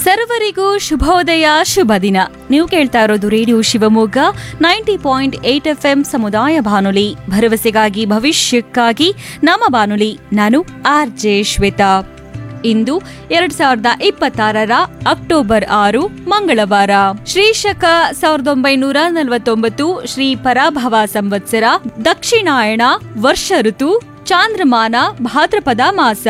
ಸರ್ವರಿಗೂ ಶುಭೋದಯ ಶುಭ ದಿನ ನೀವು ಕೇಳ್ತಾ ಇರೋದು radio Shivamogga ninety point eight F M ಸಮುದಾಯ ಬಾನುಲಿ ಭರವಸೆಗಾಗಿ ಭವಿಷ್ಯಕ್ಕಾಗಿ ನಮ್ಮ ಬಾನುಲಿ ನಾನು ಆರ್ ಜೆ ಶ್ವೇತಾ ಇಂದು ಎರಡ್ ಸಾವಿರದ ಇಪ್ಪತ್ತಾರರ ಅಕ್ಟೋಬರ್ ಆರು ಮಂಗಳವಾರ ಶ್ರೀಶಕ ಸಾವಿರದ ಒಂಬೈನೂರ ನಲವತ್ತೊಂಬತ್ತು ಶ್ರೀ ಪರಾಭವ ಸಂವತ್ಸರ ದಕ್ಷಿಣಾಯಣ ವರ್ಷ ಋತು ಚಾಂದ್ರಮಾನ ಭಾದ್ರಪದ ಮಾಸ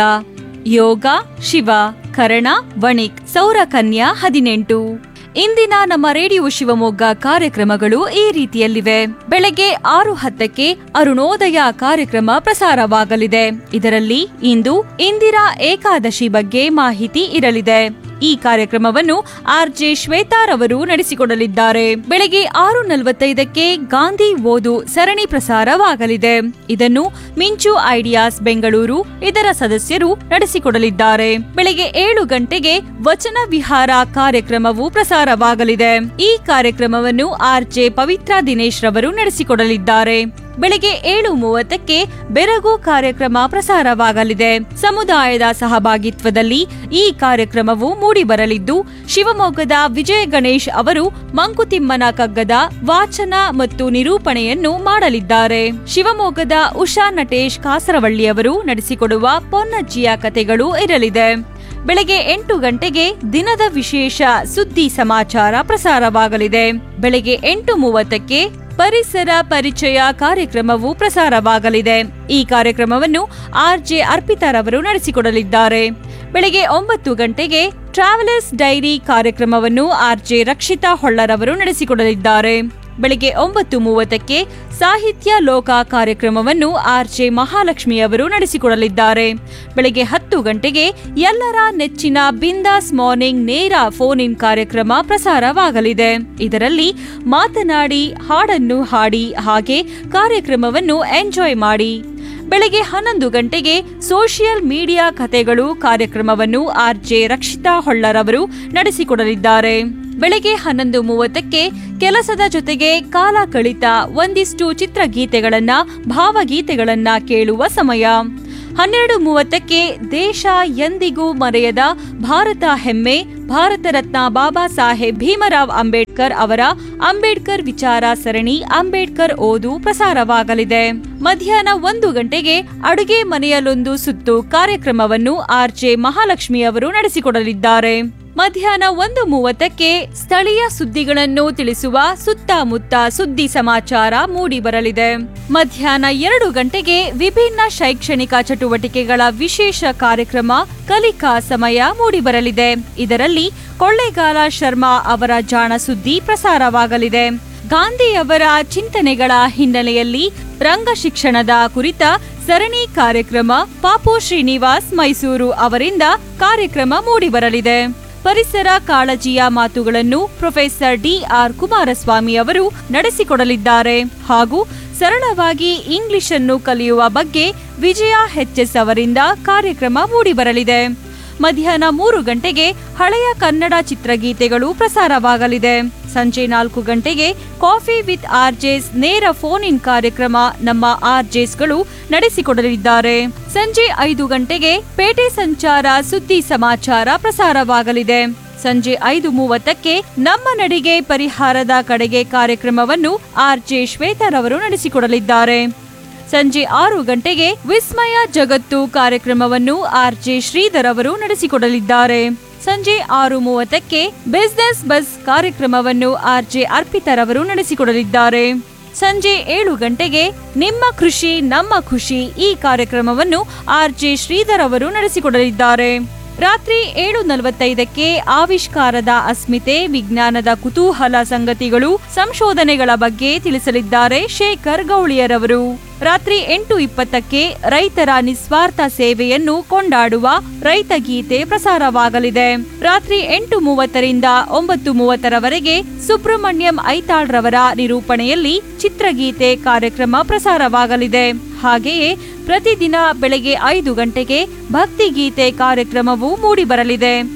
ಯೋಗ ಶಿವ ಕರಣ ವಣಿಕ್ ಸೌರ ಕನ್ಯಾ ಹದಿನೆಂಟು ಇಂದಿನ ನಮ್ಮ ರೇಡಿಯೋ ಶಿವಮೊಗ್ಗ ಕಾರ್ಯಕ್ರಮಗಳು ಈ ರೀತಿಯಲ್ಲಿವೆ ಬೆಳಗ್ಗೆ ಆರು ಹತ್ತಕ್ಕೆ ಅರುಣೋದಯ ಕಾರ್ಯಕ್ರಮ ಪ್ರಸಾರವಾಗಲಿದೆ ಇದರಲ್ಲಿ ಇಂದು ಇಂದಿರಾ ಏಕಾದಶಿ ಬಗ್ಗೆ ಮಾಹಿತಿ ಇರಲಿದೆ ಈ ಕಾರ್ಯಕ್ರಮವನ್ನು ಆರ್ ಜೆ ಶ್ವೇತಾರವರು ನಡೆಸಿಕೊಡಲಿದ್ದಾರೆ ಬೆಳಗ್ಗೆ ಆರು ನಲವತ್ತೈದಕ್ಕೆ ಗಾಂಧಿ ಓದು ಸರಣಿ ಪ್ರಸಾರವಾಗಲಿದೆ ಇದನ್ನು ಮಿಂಚು ಐಡಿಯಾಸ್ ಬೆಂಗಳೂರು ಇದರ ಸದಸ್ಯರು ನಡೆಸಿಕೊಡಲಿದ್ದಾರೆ ಬೆಳಗ್ಗೆ ಏಳು ಗಂಟೆಗೆ ವಚನ ವಿಹಾರ ಕಾರ್ಯಕ್ರಮವು ಪ್ರಸಾರವಾಗಲಿದೆ ಈ ಕಾರ್ಯಕ್ರಮವನ್ನು ಆರ್ ಜೆ ಪವಿತ್ರ ದಿನೇಶ್ ರವರು ನಡೆಸಿಕೊಡಲಿದ್ದಾರೆ ಬೆಳಗ್ಗೆ ಏಳು ಮೂವತ್ತಕ್ಕೆ ಬೆರಗು ಕಾರ್ಯಕ್ರಮ ಪ್ರಸಾರವಾಗಲಿದೆ ಸಮುದಾಯದ ಸಹಭಾಗಿತ್ವದಲ್ಲಿ ಈ ಕಾರ್ಯಕ್ರಮವು ಮೂಡಿಬರಲಿದ್ದು ಶಿವಮೊಗ್ಗದ ವಿಜಯ ಗಣೇಶ್ ಅವರು ಮಂಕುತಿಮ್ಮನ ಕಗ್ಗದ ವಾಚನ ಮತ್ತು ನಿರೂಪಣೆಯನ್ನು ಮಾಡಲಿದ್ದಾರೆ ಶಿವಮೊಗ್ಗದ ಉಷಾ ನಟೇಶ್ ಕಾಸರವಳ್ಳಿಯವರು ನಡೆಸಿಕೊಡುವ ಪೊನ್ನಜ್ಜಿಯ ಕತೆಗಳು ಇರಲಿದೆ ಬೆಳಗ್ಗೆ ಎಂಟು ಗಂಟೆಗೆ ದಿನದ ವಿಶೇಷ ಸುದ್ದಿ ಸಮಾಚಾರ ಪ್ರಸಾರವಾಗಲಿದೆ ಬೆಳಗ್ಗೆ ಎಂಟು ಮೂವತ್ತಕ್ಕೆ ಪರಿಸರ ಪರಿಚಯ ಕಾರ್ಯಕ್ರಮವು ಪ್ರಸಾರವಾಗಲಿದೆ ಈ ಕಾರ್ಯಕ್ರಮವನ್ನು ಆರ್ ಜೆ ಅರ್ಪಿತಾರವರು ನಡೆಸಿಕೊಡಲಿದ್ದಾರೆ ಬೆಳಗ್ಗೆ ಒಂಬತ್ತು ಗಂಟೆಗೆ ಟ್ರಾವೆಲರ್ಸ್ ಡೈರಿ ಕಾರ್ಯಕ್ರಮವನ್ನು ಆರ್ ಜೆ ರಕ್ಷಿತಾ ಹೊಳ್ಳರವರು ನಡೆಸಿಕೊಡಲಿದ್ದಾರೆ ಬೆಳಗ್ಗೆ ಒಂಬತ್ತು ಮೂವತ್ತಕ್ಕೆ ಸಾಹಿತ್ಯ ಲೋಕ ಕಾರ್ಯಕ್ರಮವನ್ನು ಆರ್ ಜೆ ಮಹಾಲಕ್ಷ್ಮಿಯವರು ನಡೆಸಿಕೊಡಲಿದ್ದಾರೆ ಬೆಳಗ್ಗೆ ಹತ್ತು ಗಂಟೆಗೆ ಎಲ್ಲರ ನೆಚ್ಚಿನ ಬಿಂದಾಸ್ ಮಾರ್ನಿಂಗ್ ನೇರ ಫೋನ್ ಇನ್ ಕಾರ್ಯಕ್ರಮ ಪ್ರಸಾರವಾಗಲಿದೆ ಇದರಲ್ಲಿ ಮಾತನಾಡಿ ಹಾಡನ್ನು ಹಾಡಿ ಹಾಗೆ ಕಾರ್ಯಕ್ರಮವನ್ನು ಎಂಜಾಯ್ ಮಾಡಿ ಬೆಳಗ್ಗೆ ಹನ್ನೊಂದು ಗಂಟೆಗೆ ಸೋಷಿಯಲ್ ಮೀಡಿಯಾ ಕಥೆಗಳು ಕಾರ್ಯಕ್ರಮವನ್ನು ಆರ್ ಜೆ ರಕ್ಷಿತಾ ಹೊಳ್ಳರವರು ನಡೆಸಿಕೊಡಲಿದ್ದಾರೆ ಬೆಳಗ್ಗೆ ಹನ್ನೊಂದು ಮೂವತ್ತಕ್ಕೆ ಕೆಲಸದ ಜೊತೆಗೆ ಕಾಲ ಕಳಿತ ಒಂದಿಷ್ಟು ಚಿತ್ರಗೀತೆಗಳನ್ನ ಭಾವಗೀತೆಗಳನ್ನ ಕೇಳುವ ಸಮಯ ಹನ್ನೆರಡು ಮೂವತ್ತಕ್ಕೆ ದೇಶ ಎಂದಿಗೂ ಮರೆಯದ ಭಾರತ ಹೆಮ್ಮೆ ಭಾರತ ರತ್ನ ಬಾಬಾ ಸಾಹೇಬ್ ಭೀಮರಾವ್ ಅಂಬೇಡ್ಕರ್ ಅವರ ಅಂಬೇಡ್ಕರ್ ವಿಚಾರ ಸರಣಿ ಅಂಬೇಡ್ಕರ್ ಓದು ಪ್ರಸಾರವಾಗಲಿದೆ ಮಧ್ಯಾಹ್ನ ಒಂದು ಗಂಟೆಗೆ ಅಡುಗೆ ಮನೆಯಲ್ಲೊಂದು ಸುತ್ತು ಕಾರ್ಯಕ್ರಮವನ್ನು ಆರ್ ಜೆ ಮಹಾಲಕ್ಷ್ಮಿ ಅವರು ನಡೆಸಿಕೊಡಲಿದ್ದಾರೆ ಮಧ್ಯಾಹ್ನ ಒಂದು ಮೂವತ್ತಕ್ಕೆ ಸ್ಥಳೀಯ ಸುದ್ದಿಗಳನ್ನು ತಿಳಿಸುವ ಸುತ್ತಮುತ್ತ ಸುದ್ದಿ ಸಮಾಚಾರ ಮೂಡಿಬರಲಿದೆ ಮಧ್ಯಾಹ್ನ ಎರಡು ಗಂಟೆಗೆ ವಿಭಿನ್ನ ಶೈಕ್ಷಣಿಕ ಚಟುವಟಿಕೆಗಳ ವಿಶೇಷ ಕಾರ್ಯಕ್ರಮ ಕಲಿಕಾ ಸಮಯ ಮೂಡಿಬರಲಿದೆ ಇದರಲ್ಲಿ ಕೊಳ್ಳೇಗಾಲ ಶರ್ಮಾ ಅವರ ಜಾಣ ಸುದ್ದಿ ಪ್ರಸಾರವಾಗಲಿದೆ ಗಾಂಧಿಯವರ ಚಿಂತನೆಗಳ ಹಿನ್ನೆಲೆಯಲ್ಲಿ ರಂಗ ಶಿಕ್ಷಣದ ಕುರಿತ ಸರಣಿ ಕಾರ್ಯಕ್ರಮ ಪಾಪು ಶ್ರೀನಿವಾಸ್ ಮೈಸೂರು ಅವರಿಂದ ಕಾರ್ಯಕ್ರಮ ಮೂಡಿಬರಲಿದೆ ಪರಿಸರ ಕಾಳಜಿಯ ಮಾತುಗಳನ್ನು ಪ್ರೊಫೆಸರ್ ಡಿ ಆರ್ ಕುಮಾರಸ್ವಾಮಿ ಅವರು ನಡೆಸಿಕೊಡಲಿದ್ದಾರೆ ಹಾಗೂ ಸರಳವಾಗಿ ಇಂಗ್ಲಿಷ್ ಅನ್ನು ಕಲಿಯುವ ಬಗ್ಗೆ ವಿಜಯ ಎಚ್ಎಸ್ ಅವರಿಂದ ಕಾರ್ಯಕ್ರಮ ಮೂಡಿಬರಲಿದೆ ಮಧ್ಯಾಹ್ನ ಮೂರು ಗಂಟೆಗೆ ಹಳೆಯ ಕನ್ನಡ ಚಿತ್ರಗೀತೆಗಳು ಪ್ರಸಾರವಾಗಲಿದೆ ಸಂಜೆ ನಾಲ್ಕು ಗಂಟೆಗೆ ಕಾಫಿ ವಿತ್ ಆರ್ಜೆಸ್ ನೇರ ಫೋನ್ ಇನ್ ಕಾರ್ಯಕ್ರಮ ನಮ್ಮ ಆರ್ಜೆಸ್ಗಳು ನಡೆಸಿಕೊಡಲಿದ್ದಾರೆ ಸಂಜೆ ಐದು ಗಂಟೆಗೆ ಪೇಟೆ ಸಂಚಾರ ಸುದ್ದಿ ಸಮಾಚಾರ ಪ್ರಸಾರವಾಗಲಿದೆ ಸಂಜೆ ಐದು ಮೂವತ್ತಕ್ಕೆ ನಮ್ಮ ನಡಿಗೆ ಪರಿಹಾರದ ಕಡೆಗೆ ಕಾರ್ಯಕ್ರಮವನ್ನು ಆರ್ ಜೆ ಶ್ವೇತರವರು ನಡೆಸಿಕೊಡಲಿದ್ದಾರೆ ಸಂಜೆ ಆರು ಗಂಟೆಗೆ ವಿಸ್ಮಯ ಜಗತ್ತು ಕಾರ್ಯಕ್ರಮವನ್ನು ಆರ್ ಜೆ ಶ್ರೀಧರ್ ಅವರು ನಡೆಸಿಕೊಡಲಿದ್ದಾರೆ ಸಂಜೆ ಆರು ಮೂವತ್ತಕ್ಕೆ ಬಿಸ್ನೆಸ್ ಬಸ್ ಕಾರ್ಯಕ್ರಮವನ್ನು ಆರ್ ಜೆ ಅರ್ಪಿತರವರು ನಡೆಸಿಕೊಡಲಿದ್ದಾರೆ ಸಂಜೆ ಏಳು ಗಂಟೆಗೆ ನಿಮ್ಮ ಕೃಷಿ ನಮ್ಮ ಖುಷಿ ಈ ಕಾರ್ಯಕ್ರಮವನ್ನು ಆರ್ ಜೆ ಶ್ರೀಧರ್ ಅವರು ನಡೆಸಿಕೊಡಲಿದ್ದಾರೆ ರಾತ್ರಿ ಏಳು ನಲವತ್ತೈದಕ್ಕೆ ಆವಿಷ್ಕಾರದ ಅಸ್ಮಿತೆ ವಿಜ್ಞಾನದ ಕುತೂಹಲ ಸಂಗತಿಗಳು ಸಂಶೋಧನೆಗಳ ಬಗ್ಗೆ ತಿಳಿಸಲಿದ್ದಾರೆ ಶೇಖರ್ ಗೌಳಿಯರವರು ರಾತ್ರಿ ಎಂಟು ಇಪ್ಪತ್ತಕ್ಕೆ ರೈತರ ನಿಸ್ವಾರ್ಥ ಸೇವೆಯನ್ನು ಕೊಂಡಾಡುವ ರೈತ ಗೀತೆ ಪ್ರಸಾರವಾಗಲಿದೆ ರಾತ್ರಿ ಎಂಟು ಮೂವತ್ತರಿಂದ ಒಂಬತ್ತು ಮೂವತ್ತರವರೆಗೆ ಸುಬ್ರಹ್ಮಣ್ಯಂ ಐತಾಳ್ರವರ ನಿರೂಪಣೆಯಲ್ಲಿ ಚಿತ್ರಗೀತೆ ಕಾರ್ಯಕ್ರಮ ಪ್ರಸಾರವಾಗಲಿದೆ ಹಾಗೆಯೇ ಪ್ರತಿದಿನ ಬೆಳಗ್ಗೆ ಐದು ಗಂಟೆಗೆ ಭಕ್ತಿಗೀತೆ ಕಾರ್ಯಕ್ರಮವು ಮೂಡಿಬರಲಿದೆ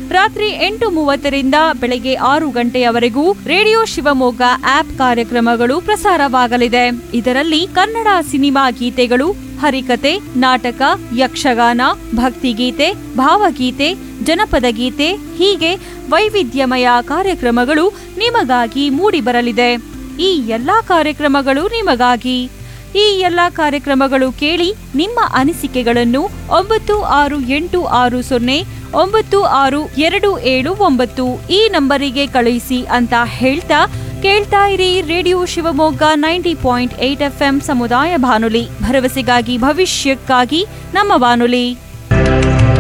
ರಾತ್ರಿ ಎಂಟು ಮೂವತ್ತರಿಂದ ಬೆಳಗ್ಗೆ ಆರು ಗಂಟೆಯವರೆಗೂ ರೇಡಿಯೋ ಶಿವಮೊಗ್ಗ ಆಪ್ ಕಾರ್ಯಕ್ರಮಗಳು ಪ್ರಸಾರವಾಗಲಿದೆ ಇದರಲ್ಲಿ ಕನ್ನಡ ಸಿನಿಮಾ ಗೀತೆಗಳು ಹರಿಕತೆ ನಾಟಕ ಯಕ್ಷಗಾನ ಭಕ್ತಿಗೀತೆ ಭಾವಗೀತೆ ಜನಪದ ಗೀತೆ ಹೀಗೆ ವೈವಿಧ್ಯಮಯ ಕಾರ್ಯಕ್ರಮಗಳು ನಿಮಗಾಗಿ ಮೂಡಿಬರಲಿದೆ ಈ ಎಲ್ಲಾ ಕಾರ್ಯಕ್ರಮಗಳು ನಿಮಗಾಗಿ ಈ ಎಲ್ಲ ಕಾರ್ಯಕ್ರಮಗಳು ಕೇಳಿ ನಿಮ್ಮ ಅನಿಸಿಕೆಗಳನ್ನು ಒಂಬತ್ತು ಆರು ಎಂಟು ಆರು ಸೊನ್ನೆ ಒಂಬತ್ತು ಆರು ಎರಡು ಏಳು ಒಂಬತ್ತು ಈ ನಂಬರಿಗೆ ಕಳುಹಿಸಿ ಅಂತ ಹೇಳ್ತಾ ಕೇಳ್ತಾ ಇರಿ radio Shivamogga ninety point eight F ಸಮುದಾಯ ಬಾನುಲಿ ಭರವಸೆಗಾಗಿ ಭವಿಷ್ಯಕ್ಕಾಗಿ ನಮ್ಮ ಬಾನುಲಿ